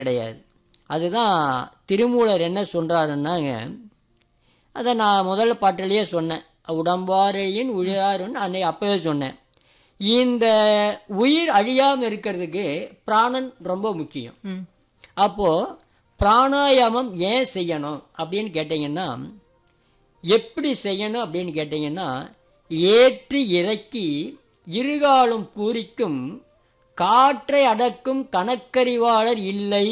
கிடையாது அதுதான் திருமூலர் என்ன சொல்கிறாருன்னாங்க அதை நான் முதல்ல பாட்டிலேயே சொன்னேன் உடம்பாரையின் உழியாருன்னு அன்னை அப்பவே சொன்னேன் இந்த உயிர் அழியாமல் இருக்கிறதுக்கு பிராணன் ரொம்ப முக்கியம் ம் அப்போது பிராணாயாமம் ஏன் செய்யணும் அப்படின்னு கேட்டிங்கன்னா எப்படி செய்யணும் அப்படின்னு கேட்டிங்கன்னா ஏற்றி இறக்கி இருகாலும் பூரிக்கும் காற்றை அடக்கும் கணக்கறிவாளர் இல்லை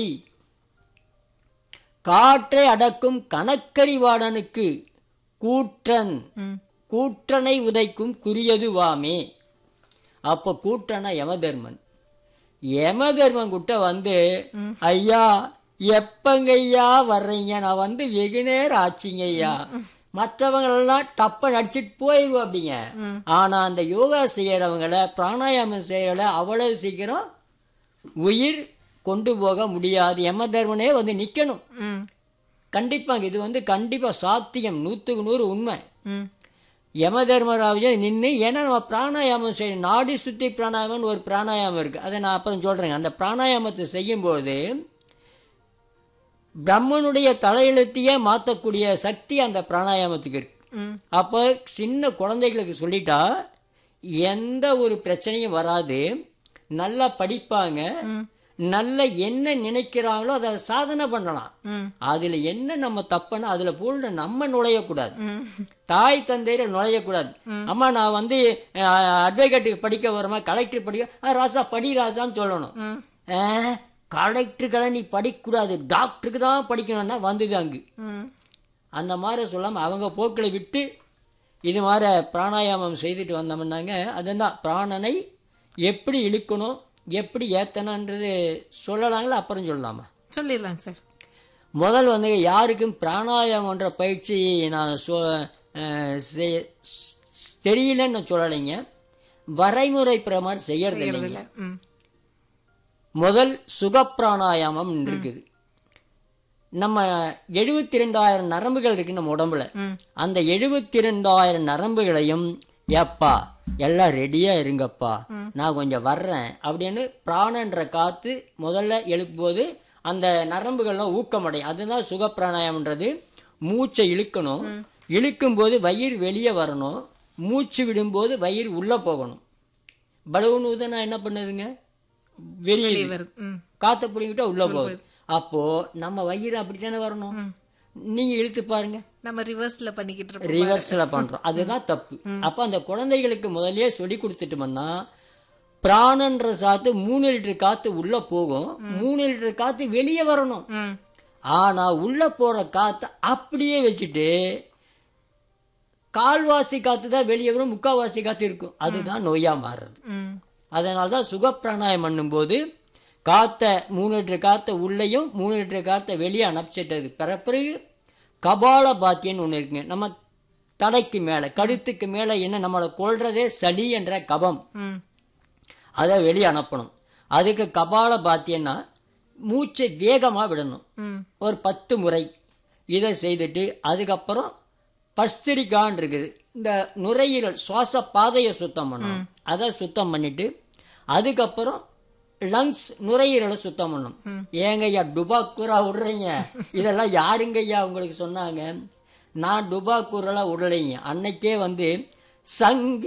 காற்றை அடக்கும் கணக்கறிவாளனுக்கு கூற்றன் ம் கூற்றனை உதைக்கும் குறியதுவாமே அப்போ கூற்றனா யமதர்மன் யமதர்மன் கிட்ட வந்து ஐயா எப்பங்கய்யா வர்றீங்க நான் வந்து வெகு நேரம் ஆச்சுங்க ஐயா மற்றவங்களெல்லாம் டப்ப நடிச்சிட்டு போயிடுவாப்பிங்க ஆனா அந்த யோகா செய்யறவங்கள பிராணாயாமம் செய்யறவங்கள அவ்வளவு சீக்கிரம் உயிர் கொண்டு போக முடியாது யமதர்மனே வந்து நிக்கணும் ம் கண்டிப்பாங்க இது வந்து கண்டிப்பா சாத்தியம் நூற்றுக்கு நூறு உண்மை ம் யம தர்மராஜே நின்று ஏன்னா நம்ம பிராணாயாமம் செய்யணும் நாடி சுத்தி பிராணாயாமம்னு ஒரு பிராணாயாமம் இருக்கு அதை நான் அப்புறம் சொல்றேங்க அந்த பிராணாயாமத்தை செய்யும்போது பிரம்மனுடைய தலையெழுத்தையே மாற்றக்கூடிய சக்தி அந்த பிராணாயாமத்துக்கு இருக்கு ம் அப்போ சின்ன குழந்தைகளுக்கு சொல்லிட்டா எந்த ஒரு பிரச்சனையும் வராது நல்லா படிப்பாங்க நல்ல என்ன நினைக்கிறாங்களோ அதை சாதனை பண்ணலாம் ம் அதுல என்ன நம்ம தப்புன்னா அதுல பூல்ல நம்ம நுழையக்கூடாது ம் தாய் தந்தையில நுழையக்கூடாது அம்மா நான் வந்து அட்வொகேட்டுக்கு படிக்க வரமா கலெக்டர் படிக்க "ஆ, ராசா படி ராசான்னு சொல்லணும் ம் ஆ, கலெக்டருக்கெல்லாம் நீ படிக்கக்கூடாது டாக்டருக்கு தான் படிக்கணும்னா வந்தது அங்கு ம் அந்த மாதிரி சொல்லாமல் அவங்க போக்கில் விட்டு இது மாதிரி பிராணாயாமம் செய்துட்டு வந்தோம்னாங்க அதுதான் பிராணனை எப்படி இழுக்கணும் எப்படி ஏத்தணுன்றது சொல்லலாங்களா அப்புறம் சொல்லலாமா சொல்லிடலாங்க சார் முதல் வந்து யாருக்கும் பிராணாயாமன்ற பயிற்சி நான் சொ அஹ் செய்- ஸ்- தெரியலன்னு நான் சொல்லலைங்க வரைமுறை பிரமாணம் செய்யறது இல்லைங்க இல்ல ம் முதல் சுகப்பிராணாயாமம் இருக்குது நம்ம எழுபத்தி ரெண்டாயிரம் நரம்புகள் இருக்கு நம்ம உடம்புல ம் அந்த எழுபத்தி ரெண்டாயிரம் நரம்புகளையும் ஏப்பா எல்லாம் ரெடியா இருங்கப்பா நான் கொஞ்சம் வர்றேன் அப்படின்னு பிராணன்ற காத்து முதல்ல எழுப்பும்போது அந்த நரம்புகள்லாம் ஊக்கமடையும் அதுதான் சுகப்பிராணாயம்ன்றது மூச்சை இழுக்கணும் இழுக்கும்போது வயிறு வெளியே வரணும் மூச்சு விடும்போது வயிறு உள்ள போகணும் பலூன் ஊதுனா என்ன பண்ணுதுங்க வெளியே வெளியே வருது ம் காத்த பிடிங்கிட்டா உள்ள போகுது அப்போ நம்ம வயிறு அப்படித்தானே வரணும் நீங்க இழுத்து பாருங்க நம்ம ரிவர்ஸ்ல பண்ணிக்கிட்டு இருப்போம் ரிவர்ஸ்ல பண்றோம் அதுதான் தப்பு அப்ப அந்த குழந்தைகளுக்கு முதல்லயே சொல்லி கொடுத்துட்டோம்னா பிராணன்ற சாத்து மூணு லிட்டர் காத்து உள்ள போகும் மூணு லிட்டர் காத்து வெளியே வரணும் ம் ஆனா உள்ள போற காத்து அப்படியே வச்சுட்டு கால்வாசி காத்து தான் வெளியே வரும் முக்காவாசி காத்து இருக்கும் அதுதான் நோயா மாறுறது ம் அதனால தான் சுகப்பிராணாயம் பண்ணும்போது காத்த மூணு லிட்டர் காத்த உள்ளேயும் மூணு லிட்டர் காத்த வெளியே அனுப்பிச்சிட்டது பிறப்பிறகு கபால பாத்தியன்னு ஒன்று இருக்குங்க நம்ம தலைக்கு மேலே கழுத்துக்கு மேலே என்ன நம்மளை கொள்றதே சளி என்ற கபம் ம் அதை வெளியே அனுப்பணும் அதுக்கு கபால பாத்தியன்னா மூச்சை வேகமாக விடணும் ம் ஒரு பத்து முறை இதை செய்துட்டு அதுக்கப்புறம் பஸ்திரிக்கான் இருக்குது இந்த நுரையீரல் சுவாச பாதையை சுத்தம் பண்ணணும் அதை சுத்தம் பண்ணிட்டு அதுக்கப்புறம் லங்ஸ் நுரையீரலை சுத்தம் பண்ணணும் ஏங்க ஐயா டுபாக்கூரா விடுறீங்க இதெல்லாம் யாருங்க ஐயா உங்களுக்கு சொன்னாங்க நான் டுபாக்கூரெல்லாம் விடலைங்க அன்னைக்கே வந்து சங்க